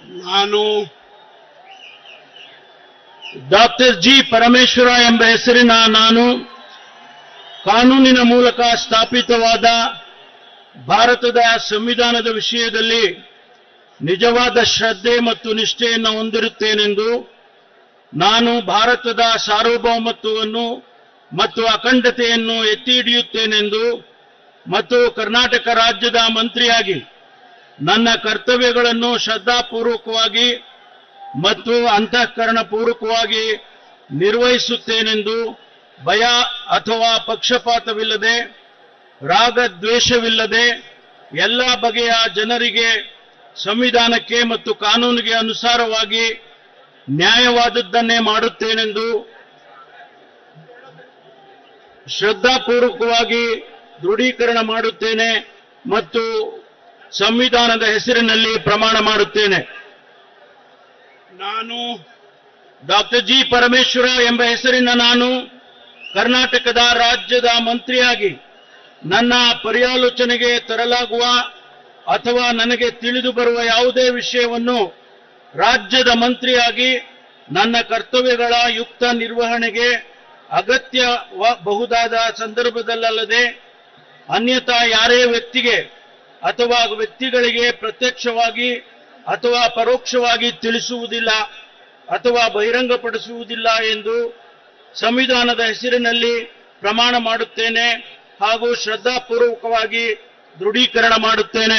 ನಾನು doctor G Parameshwara ಎಂಬ ಹೆಸರಿನ ನಾನು ಕಾನೂನಿನ ಮೂಲಕ ಸ್ಥಾಪಿತವಾದ ಭಾರತದ ಸಂವಿಧಾನದ ವಿಷಯದಲ್ಲಿ ನಿಜವಾದ ಶ್ರದ್ಧೆ ಮತ್ತು ನಿಷ್ಠೆಯನ್ನು ಹೊಂದಿರುತ್ತೇನೆಂದು ನಾನು ಭಾರತದ ಸಾರ್ವಭೌಮತ್ವವನ್ನು ಮತ್ತು ಅಖಂಡತೆಯನ್ನು ಎತ್ತಿ ಹಿಡಿಯುತ್ತೇನೆಂದು ಮತ್ತು ಕರ್ನಾಟಕ ರಾಜ್ಯದ ಮಂತ್ರಿಯಾಗಿ ನನ್ನ ಕರ್ತವ್ಯಗಳನ್ನು ಶ್ರದ್ಧಾಪೂರ್ವಕವಾಗಿ ಮತ್ತು ಅಂತಃಕರಣಪೂರ್ವಕವಾಗಿ ನಿರ್ವಹಿಸುತ್ತೇನೆಂದು ಭಯ ಅಥವಾ ಪಕ್ಷಪಾತವಿಲ್ಲದೆ ರಾಗದ್ವೇಷವಿಲ್ಲದೆ ಎಲ್ಲ ಬಗೆಯ ಜನರಿಗೆ ಸಂವಿಧಾನಕ್ಕೆ ಮತ್ತು ಕಾನೂನಿಗೆ ಅನುಸಾರವಾಗಿ ನ್ಯಾಯವಾದದ್ದನ್ನೇ ಮಾಡುತ್ತೇನೆಂದು ಶ್ರದ್ಧಾಪೂರ್ವಕವಾಗಿ ದೃಢೀಕರಣ ಮಾಡುತ್ತೇನೆ ಮತ್ತು ಸಂವಿಧಾನದ ಹೆಸರಿನಲ್ಲಿ ಪ್ರಮಾಣ ಮಾಡುತ್ತೇನೆ ನಾನು ಡಾಕ್ಟರ್ ಜಿ ಪರಮೇಶ್ವರ ಎಂಬ ಹೆಸರಿನ ನಾನು ಕರ್ನಾಟಕದ ರಾಜ್ಯದ ಮಂತ್ರಿಯಾಗಿ ನನ್ನ ಪರ್ಯಾಲೋಚನೆಗೆ ತರಲಾಗುವ ಅಥವಾ ನನಗೆ ತಿಳಿದು ಬರುವ ಯಾವುದೇ ವಿಷಯವನ್ನು ರಾಜ್ಯದ ಮಂತ್ರಿಯಾಗಿ ನನ್ನ ಕರ್ತವ್ಯಗಳ ಯುಕ್ತ ನಿರ್ವಹಣೆಗೆ ಅಗತ್ಯಬಹುದಾದ ಸಂದರ್ಭದಲ್ಲದೆ ಅನ್ಯಥಾ ಯಾರೇ ವ್ಯಕ್ತಿಗೆ ಅಥವಾ ವ್ಯಕ್ತಿಗಳಿಗೆ ಪ್ರತ್ಯಕ್ಷವಾಗಿ ಅಥವಾ ಪರೋಕ್ಷವಾಗಿ ತಿಳಿಸುವುದಿಲ್ಲ ಅಥವಾ ಬಹಿರಂಗಪಡಿಸುವುದಿಲ್ಲ ಎಂದು ಸಂವಿಧಾನದ ಹೆಸರಿನಲ್ಲಿ ಪ್ರಮಾಣ ಮಾಡುತ್ತೇನೆ ಹಾಗೂ ಶ್ರದ್ಧಾಪೂರ್ವಕವಾಗಿ ದೃಢೀಕರಣ ಮಾಡುತ್ತೇನೆ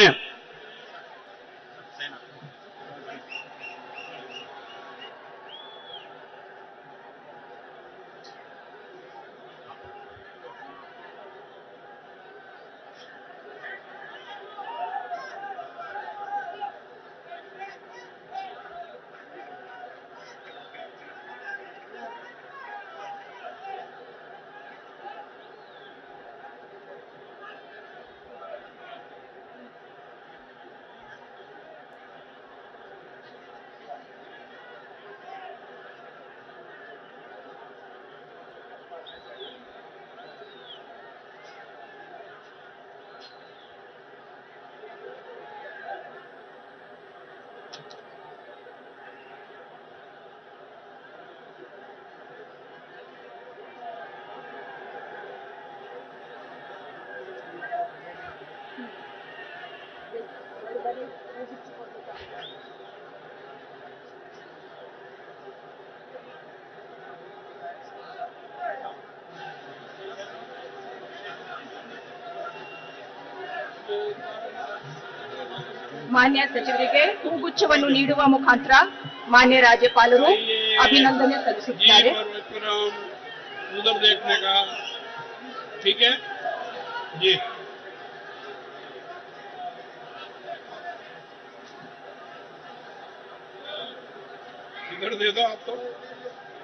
ಮಾನ್ಯ ಸಚಿವರಿಗೆ ಹೂಗುಚ್ಛವನ್ನು ನೀಡುವ ಮುಖಾಂತರ ಮಾನ್ಯ ರಾಜ್ಯಪಾಲರು ಅಭಿನಂದನೆ जी ಸಲ್ಲಿಸುತ್ತಾರೆ परमेश्वरम उधर देखने का ठीक है जी इधर दे दो आप तो